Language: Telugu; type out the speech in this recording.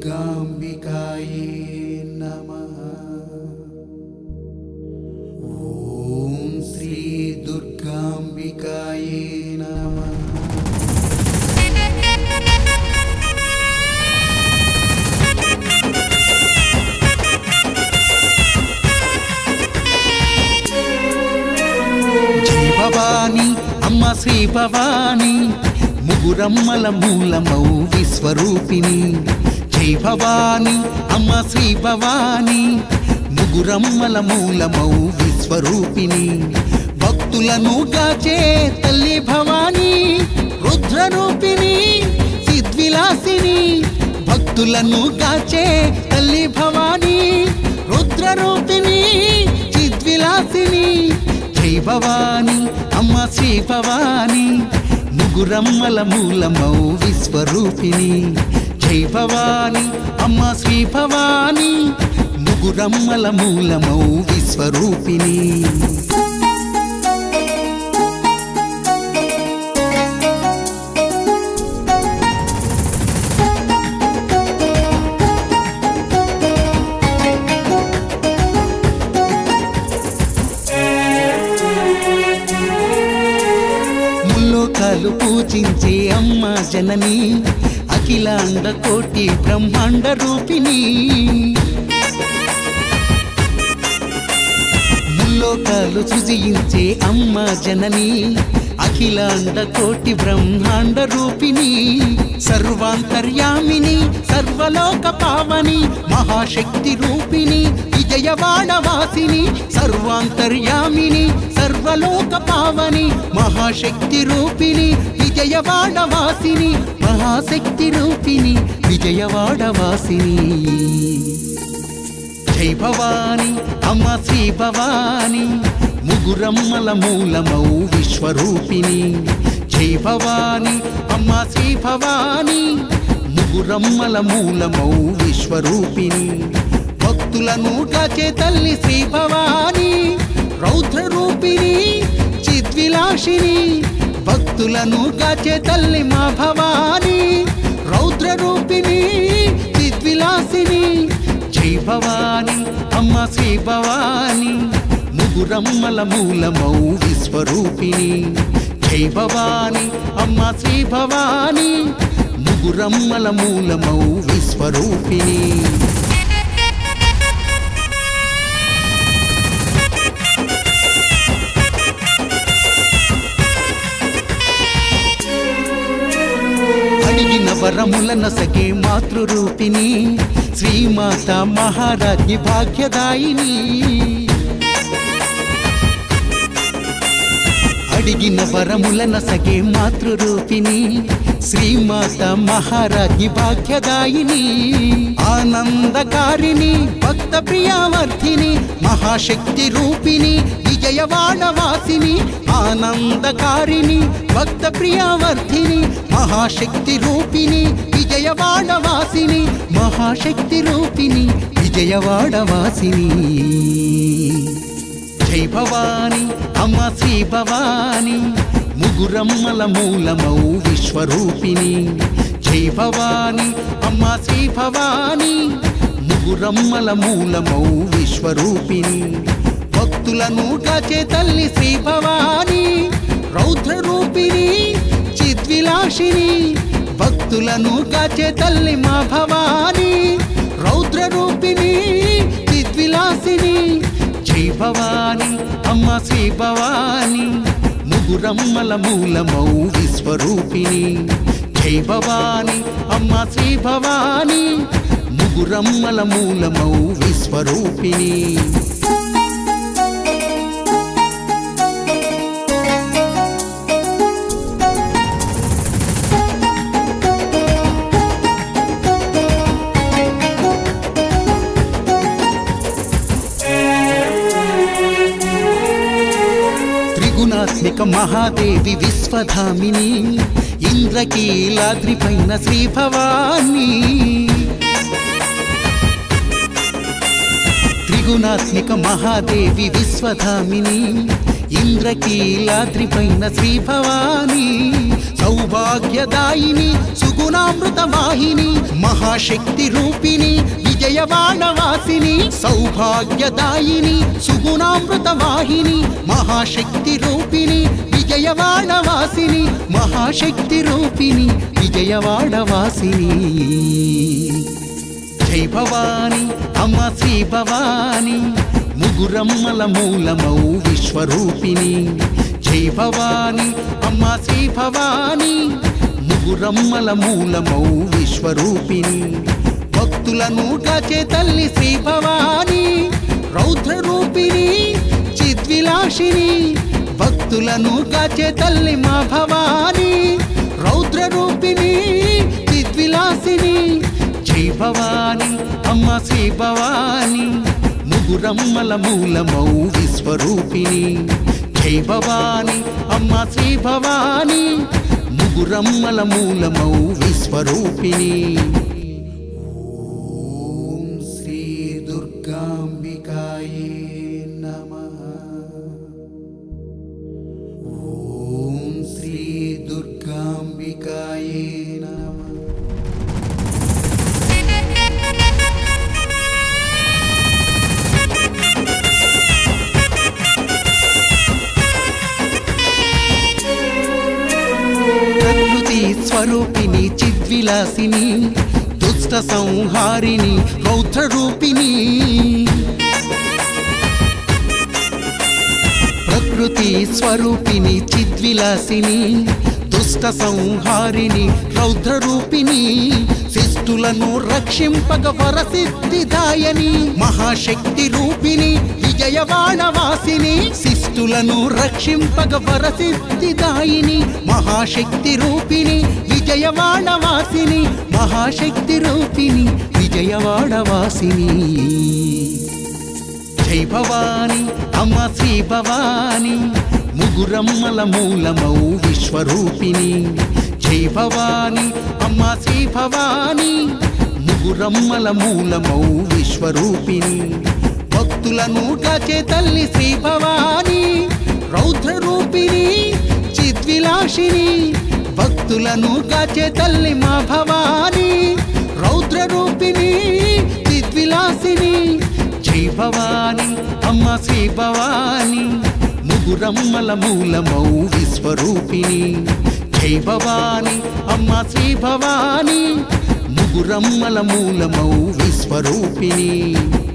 దుర్గాంబికాయే నమః ఓం శ్రీ దుర్గాంబికాయే నమః జై భవాని అమ్మ శ్రీ భవాని ముగురమ్మల మూలమౌ విశ్వరూపిణి జై భవాని అమ్మ శ్రీ భవాని ముగురమ్మల మూలమౌ విశ్వరూపిణి భక్తులను గాచే తల్లి భవాని రుద్రరూపిణి సిద్విలాసిని భక్తులను గాచే తల్లి భవాని రుద్రరూపిణి చిద్విలాసిని జై భవాని అమ్మ శ్రీ భవాని ముగురమ్మల మూలమౌ విశ్వరూపిణి జై భవాని అమ్మ శ్రీ భవాని ముగురమ్మల మూలమౌ విశ్వరూపిణి ముల్లోకాలు పూజించే అమ్మ జనని అఖిలాండ కోటి బ్రహ్మాండ రూపిణి ముల్లోకాలు సృజించే అమ్మ జనని అఖిలాండ కోటి బ్రహ్మాండ రూపిణి సర్వాంతర్యామిని సర్వలోక పావని మహాశక్తి రూపిణి విజయవాడవాసిని సర్వాంతర్యామిని సర్వలోక పావని మహాశక్తి రూపిణి విజయవాడవాసిని మహాశక్తి రూపిణి విజయవాడవాసిని జై భవాని అమ్మ శ్రీ భవాని ముగురమ్మల మూలమౌ విశ్వరూపిణి జై భవాని అమ్మ శ్రీ భవాని ముగురమ్మల మూలమౌ విశ్వరూపిణి భక్తులను కాచే తల్లి శ్రీ భవాని రౌద్ర రూపిణి చిద్విలాషిని భక్తులను కాచే తల్లి మా భవాని రౌద్ర రూపిణి చిద్విలాసిని జై భవాని అమ్మ శ్రీ భవాని ముగురమ్మల మూలమౌ విశ్వరూపిణి జై భవాని అమ్మ శ్రీ భవాని ముగురమ్మల మూలమౌ విశ్వరూపిణి అడిగిన వరములన సగే మాతృరూపిణి శ్రీమాత మహారాజ్ఞి భాగ్యదాయిని అడిగిన వరములన సగే మాతృరూపిణి శ్రీమాత మహారాజ్ఞి భాగ్యదాయిని ఆనందకారిణి భక్త ప్రియావర్ధిని మహాశక్తి రూపిణి విజయవాడవాసిని ఆనందకారిణి భక్త ప్రియావర్ధిని మహాశక్తి రూపిణి విజయవాడవాసిని మహాశక్తి రూపిణి విజయవాడవాసిని జై భవాని అమ్మ శ్రీ భవాని ముగురమ్మల మూలమౌ విశ్వరూపిణి జై భవాని అమ్మ శ్రీ భవాని ముగురమ్మల మూలమౌ విశ్వరూపిణి భక్తులను కాచే తల్లి శ్రీ భవాని రౌద్ర రూపిణి చిద్విలాషిని భక్తులను కాచే తల్లి మా భవాని రౌద్ర రూపిణి చిద్విలాసిని జై భవాని అమ్మ శ్రీ భవాని ముగురమ్మల మూలమౌ విశ్వరూపిణి జై భవాని అమ్మ శ్రీ భవాని ముగురమ్మల మూలమౌ విశ్వరూపిణి త్రిగుణాత్మిక మహాదేవి విశ్వధామిని ఇంద్రకీలాద్రి పైన శ్రీ భవాని త్రిగుణాత్మిక మహాదేవి విశ్వధామిని ఇంద్రకీలాద్రి పైన శ్రీ భవాని సౌభాగ్యదాయిని సుగుణా సుగుణామృత వాహిని మహాశక్తి రూపిణి విజయవాడవాసిని సౌభాగ్యదాయిని సుగుణామృత వాహిని మహాశక్తి రూపిణి విజయవాడవాసిని మహాశక్తి రూపిణి విజయవాడవాసిని జై భవాని అమ్మ శ్రీ భవాని ముగురమ్మల మూలమౌ విశ్వరూపిణి జై భవాని అమ్మ శ్రీ భవాని ముగురమ్మల మూలమౌ విశ్వరూపిణి భక్తులను కాచే తల్లి శ్రీ భవాని రౌద్ర రూపిణి చిద్విలాషిని భక్తులను కాచే తల్లి మా భవాని రౌద్ర రూపిణి చిద్విలాసిని జై భవాని అమ్మ శ్రీ భవాని ముగురమ్మల మూలమౌ విశ్వరూపిణి జై భవాని అమ్మ శ్రీ భవాని ముగురమ్మల మూలమౌ విశ్వరూపిణి ఓం శ్రీ దుర్గాంబికాయే నమః ఓం శ్రీ దుర్గాంబికాయే నమః ప్రకృతి స్వరూపిణి చిద్విలాసిని దుష్ట సంహారిణి రౌద్ర రూపిణి ప్రకృతి స్వరూపిణి చిద్విలాసిని దుష్ట సంహారిణి రౌద్ర రూపిణి శిష్టులను రక్షింపగ వరసిద్ధిదాయని మహాశక్తి రూపిణి విజయవాడవాసిని శిష్టులను రక్షింపగ వరసిద్ధిదాయిని మహాశక్తి రూపిణి విజయవాడవాసిని మహాశక్తి రూపిణి విజయవాడవాసిని జై భవాని అమ్మ శ్రీ భవాని ముగురమ్మల మూలమౌ విశ్వరూపిణి జై భవాని అమ్మ శ్రీ భవాని ముగురమ్మల మూలమౌ విశ్వరూపిణి భక్తులను కాచే తల్లి శ్రీ భవాని రౌద్ర రూపిణి చిద్విలాషిని భక్తులను కాచే తల్లి మా భవాని రౌద్ర రూపిణి చిద్విలాసిని జై భవాని అమ్మ శ్రీ భవాని ముగురమ్మల మూలమౌ విశ్వరూపిణి జై భవాని అమ్మ శ్రీ భవాని ముగురమ్మల మూలమౌ విశ్వరూపిణి